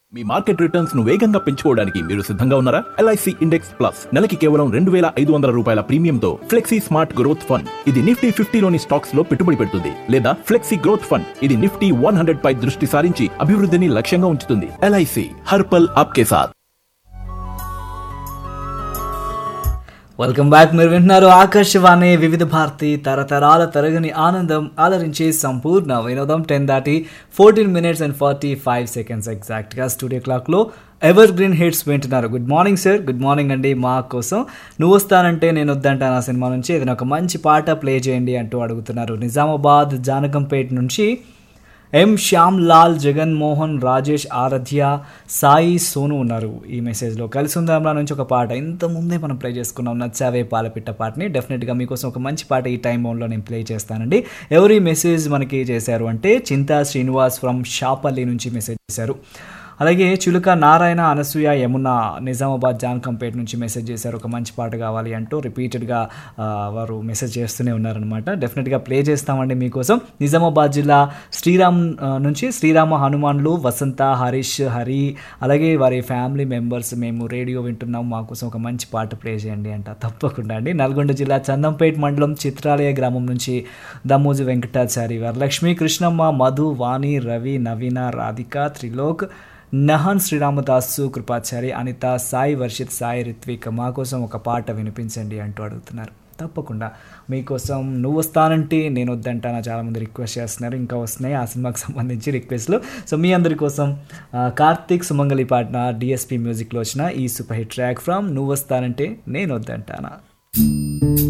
మీ market returns ను వేగంగా పెంచుకోవడానికి మీరు సిద్ధంగా ఉన్నారా ఎల్ఐసి ఇండెక్స్ ప్లస్ నెలకి కేవలం రెండు వేల ఐదు వందల రూపాయల ప్రీమియంతో ఫ్లెక్సీ స్మార్ట్ గ్రోత్ ఫండ్ ఇది నిఫ్టీ ఫిఫ్టీలోని స్టాక్స్ లో పెట్టుబడి పెడుతుంది లేదా ఫ్లెక్సీ గ్రోత్ ఫండ్ ఇది నిఫ్టీ వన్ హండ్రెడ్ పై దృష్టి సారించి అభివృద్ధిని లక్ష్యంగా ఉంచుతుంది ఎల్ఐసి హర్పల్ ఆప్కే సాథ్ వెల్కమ్ బ్యాక్ మీరు వింటున్నారు ఆకాశవాణి వివిధ భారతి తరతరాల తరగని ఆనందం ఆలరించే సంపూర్ణ వినోదం టెన్ దాటి fourteen minutes and forty five seconds ఎగ్జాక్ట్గా స్టూడియో క్లాక్లో ఎవర్ గ్రీన్ హిట్స్ వింటున్నారు good morning sir good morning అండి మా కోసం నువ్వు వస్తానంటే నేను వద్దంటాను ఆ సినిమా నుంచి ఏదైనా ఒక మంచి పాట ప్లే చేయండి అంటూ అడుగుతున్నారు నిజామాబాద్ జానకంపేట నుంచి ఎం శ్యామ్ లాల్ జగన్మోహన్ రాజేష్ ఆరాధ్య సాయి సోను ఉన్నారు ఈ మెసేజ్లో కలిసి ఉందాంలా నుంచి ఒక పాట ఇంత ముందే మనం ప్లే చేసుకున్నాం నచ్చావే పాలపిట్ట పాటని డెఫినెట్గా మీకోసం ఒక మంచి పాట ఈ టైం బౌన్లో నేను ప్లే చేస్తానండి ఎవరు ఈ మెసేజ్ మనకి చేశారు అంటే చింతా శ్రీనివాస్ ఫ్రమ్ షాపల్లి నుంచి మెసేజ్ చేశారు అలాగే చిలుక నారాయణ అనసూయ యమున నిజామాబాద్ జాన్కంపేట నుంచి మెసేజ్ చేశారు ఒక మంచి పాట కావాలి అంటూ రిపీటెడ్గా వారు మెసేజ్ చేస్తూనే ఉన్నారనమాట డెఫినెట్గా ప్లే చేస్తామండి మీకోసం నిజామాబాద్ జిల్లా శ్రీరామ్ ఆ, నుంచి శ్రీరామ హనుమాన్లు వసంత హరీష్ హరి అలాగే వారి ఫ్యామిలీ మెంబర్స్ మేము రేడియో వింటున్నాం మా కోసం ఒక మంచి పాట ప్లే చేయండి అంట తప్పకుండా అండి నల్గొండ జిల్లా చందంపేట మండలం చిత్రాలయ గ్రామం నుంచి దమ్మోజు వెంకటాచారి వరలక్ష్మి కృష్ణమ్మ మధు వాణి రవి నవీన రాధిక త్రిలోక్ నహన్ శ్రీరామదాసు కృపాచారి అనిత సాయి వర్షిత్ సాయి రిత్విక్ మా కోసం ఒక పాట వినిపించండి అంటూ అడుగుతున్నారు తప్పకుండా మీకోసం నువ్వు వస్తానంటే నేను వద్దంటానా చాలామంది రిక్వెస్ట్ చేస్తున్నారు ఇంకా వస్తున్నాయి ఆ సినిమాకి సంబంధించి రిక్వెస్ట్లు సో మీ అందరి కోసం ఆ, కార్తీక్ సుమంగళి పాడిన డిఎస్పి మ్యూజిక్లో వచ్చిన ఈ సూపర్ హిట్ ట్రాక్ ఫ్రమ్ నువ్వు వస్తానంటే నేను వద్దంటానా